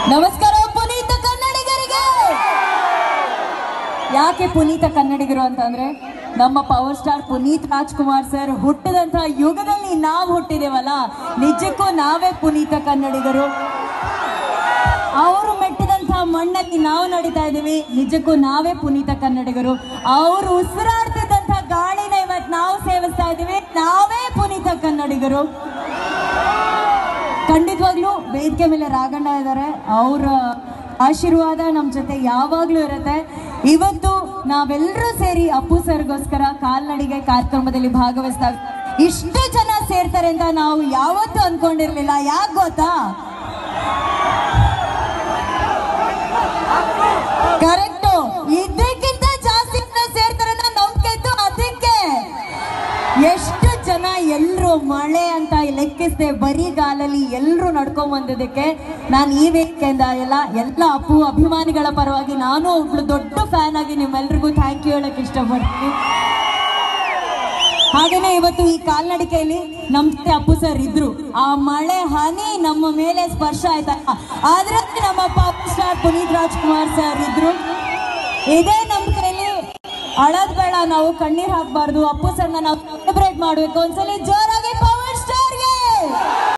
ನಮಸ್ಕಾರ ಪುನೀತ ಕನ್ನಡಿಗರಿಗೆ ಯಾಕೆ ಪುನೀತ ಕನ್ನಡಿಗರು ಅಂತಂದ್ರೆ ನಮ್ಮ power star Puneeth Rajkumar sir ಹುಟ್ಟಿದಂತ ಯುಗದಲ್ಲಿ ನಾವು ಹುಟ್ಟಿದೇವಲ್ಲ ನಿಜಕ್ಕೂ ನಾವೇ ಪುನೀತ ಕನ್ನಡಿಗರು ಅವರು ಮೆಟ್ಟಿದಂತ ಮಣ್ಣಲ್ಲಿ ನಾವು ನಡೀತಾ ಇದೀವಿ ನಿಜಕ್ಕೂ ನಾವೇ ಪುನೀತ ಕನ್ನಡಿಗರು ಅವರು ಉಸಿರಾಡ್ತಿದ್ದಂತ ಗಾಳಿನ ಇವತ್ತು ನಾವು ಸೇವಿಸ್ತಾ ಇದೀವಿ ನಾವೇ ಪುನೀತ ಕನ್ನಡಿಗರು ಖಂಡಿತವಾಗ್ಲೂ ವೇದಿಕೆ ಮೇಲೆ ರಾಗಣ್ಣ ಇದ್ದಾರೆ ಅವರ ಆಶೀರ್ವಾದ ನಮ್ಮ ಜೊತೆ ಯಾವಾಗ್ಲೂ ಇರುತ್ತೆ ಇವತ್ತು ನಾವೆಲ್ಲರೂ ಸೇರಿ ಅಪ್ಪು ಸರ್ಗೋಸ್ಕರ ಕಾಲ್ನಡಿಗೆ ಕಾರ್ಯಕ್ರಮದಲ್ಲಿ ಭಾಗವಹಿಸ್ತಾ ಇಷ್ಟು ಜನ ಸೇರ್ತಾರೆ ಅಂತ ನಾವು ಯಾವತ್ತೂ ಅನ್ಕೊಂಡಿರ್ಲಿಲ್ಲ ಯಾಕೆ ಗೊತ್ತಾ ಕರೆಕ್ಟು ಇದಕ್ಕಿಂತ ಜಾಸ್ತಿ ಜನ ಸೇರ್ತಾರೆ ಅನ್ನೋ ನಂಬಿಕೆ ಇತ್ತು ಅದಕ್ಕೆ ಎಷ್ಟು ಜನ ಎಲ್ಲರೂ ಮಳೆ ಅಂತ ಲೆಕ್ಕಿಸದೆ ಬರೀ ಗಾಲಲ್ಲಿ ಎಲ್ಲರೂ ನಡ್ಕೊಂಡ್ ಬಂದಿದ್ದಕ್ಕೆ ನಾನು ಈ ವೇದಿಕೆಯಿಂದ ಎಲ್ಲ ಎಲ್ಲ ಅಪ್ಪು ಅಭಿಮಾನಿಗಳ ಪರವಾಗಿ ನಾನು ಒಬ್ಳು ದೊಡ್ಡ ಫ್ಯಾನ್ ಆಗಿ ನಿಮ್ಮೆಲ್ರಿಗೂ ಥ್ಯಾಂಕ್ ಯು ಹೇಳಕ್ ಇಷ್ಟಪಡ್ತೀನಿ ಹಾಗೇನೆ ಇವತ್ತು ಈ ಕಾಲ್ನಡಿಕೆಯಲ್ಲಿ ನಮ್ ಜೊತೆ ಅಪ್ಪು ಸರ್ ಇದ್ರು ಆ ಮಳೆ ಹನಿ ನಮ್ಮ ಮೇಲೆ ಸ್ಪರ್ಶ ಆಯ್ತಲ್ಲ ಅದ್ರಲ್ಲಿ ನಮ್ಮ pop star Puneeth Rajkumar sir ಇದ್ರು ಇದೇ ನಮ್ ಕೈಲಿ ಅಳದ್ ಬೇಡ ನಾವು ಕಣ್ಣೀರ್ ಹಾಕ್ಬಾರ್ದು ಅಪ್ಪು ಸರ್ನ ನಾವು ಸೆಲೆಬ್ರೇಟ್ ಮಾಡ್ಬೇಕು ಒಂದ್ಸಲಿ ಜೋರ